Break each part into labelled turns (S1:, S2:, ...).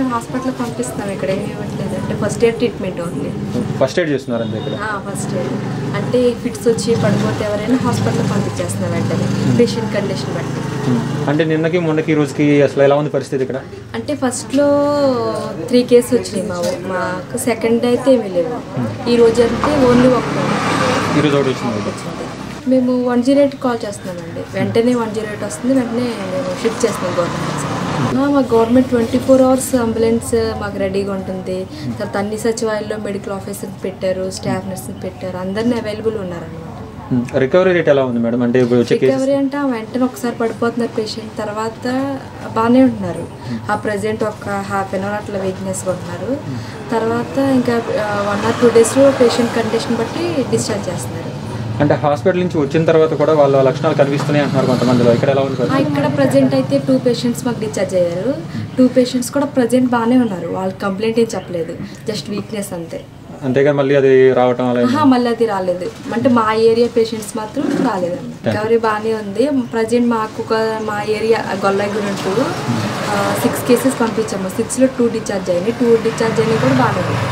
S1: hospital పంపిస్తాం ఇక్కడ ఏమి ఇవ్వట్లేదు అంటే first aid treatment only
S2: first aid చేస్తున్నారు అంతే ఇక్కడ
S1: ఫస్ట్ ఎయిడ్ అంటే ఫిట్స్ వచ్చి పడిపోతే ఎవరైనా హాస్పిటల్ పంపించేస్తున్నాం వెంటనే పేషెంట్ కండిషన్ బట్టి
S2: అంటే నిన్నకి మొన్నకి ఈ రోజుకి అసలు ఎలా ఉంది పరిస్థితి ఇక్కడ
S1: అంటే ఫస్ట్లో త్రీ కేసు వచ్చినాయి మా ఊ- మాకు సెకండ్ అయితే ఏమీ లేవు ఈ రోజు అంటే ఓన్లీ ఒకటి
S2: ఈ రోజు ఒకటి వచ్చింది
S1: వచ్చింది మేము వన్ జీరో ఎయిట్ కాల్ చేస్తున్నామండి వెంటనే వన్ జీరో ఎయిట్ వస్తుంది వెంటనే మేము షిఫ్ట్ చేస్తున్నాం గవర్నమెంట్ మా government twenty four hours ambulance మాకు రెడీగా ఉంటుంది తర్వాత అన్ని సచివాలయంలో మెడికల్ ఆఫీసర్ పెట్టారు స్టాఫ్ నర్సులు పెట్టారు అందరినీ అవైలబుల్ ఉన్నారనమాట
S2: రికవరీ రేట్ ఎలా ఉంది మేడం అంటే ఇప్పుడు వచ్చే కేసెస్
S1: రికవరీ అంటే ఆ వెంటనే ఒకసారి పడిపోతున్నారు పేషెంట్ తర్వాత బాగానే ఉంటున్నారు ఆ ప్రజెంట్ ఒక హాఫ్ అన్ అవర్ అట్లా వీక్నెస్గా ఉంటున్నారు తర్వాత ఇంకా వన్ ఆర్ టూ డేస్లో పేషెంట్ కండిషన్ బట్టి డిశ్చార్జ్ చేస్తున్నారు
S2: అంటే హాస్పిటల్ నుంచి వచ్చిన తర్వాత కూడా వాళ్ళ లక్షణాలు కనిపిస్తున్నాయి అంటున్నారు కొంతమందిలో ఇక్కడ ఎలా ఉంది
S1: ఆ,
S2: పరిస్థితి
S1: ఇక్కడ ప్రజెంట్ అయితే టూ పేషెంట్స్ మాకు డిశ్చార్జ్ అయ్యారు టూ పేషెంట్స్ కూడా ప్రజెంట్ బాగానే ఉన్నారు వాళ్ళు కంప్లైంట్ ఏం చెప్పలేదు జస్ట్ వీక్నెస్ అంతే
S2: అంతేగా మళ్ళీ అది రావటం అలా
S1: ఆహా, మళ్ళీ అది రాలేదు అంటే మా ఏరియా పేషెంట్స్ మాత్రం రాలేదండి రికవరీ బాగానే ఉంది ప్రజెంట్ మాకు ఒక మా area Gollagiri two six cases పంపించాము సిక్స్లో టూ డిశ్చార్జ్ అయ్యాయి టూ డిశ్చార్జ్ అయినాయి కూడా బాగానే ఉంది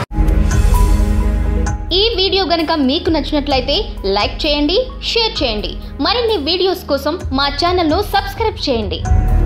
S3: ఈ వీడియో గనుక మీకు నచ్చినట్లయితే లైక్ చేయండి షేర్ చేయండి మరిన్ని వీడియోస్ కోసం మా ఛానల్ను సబ్స్క్రైబ్ చేయండి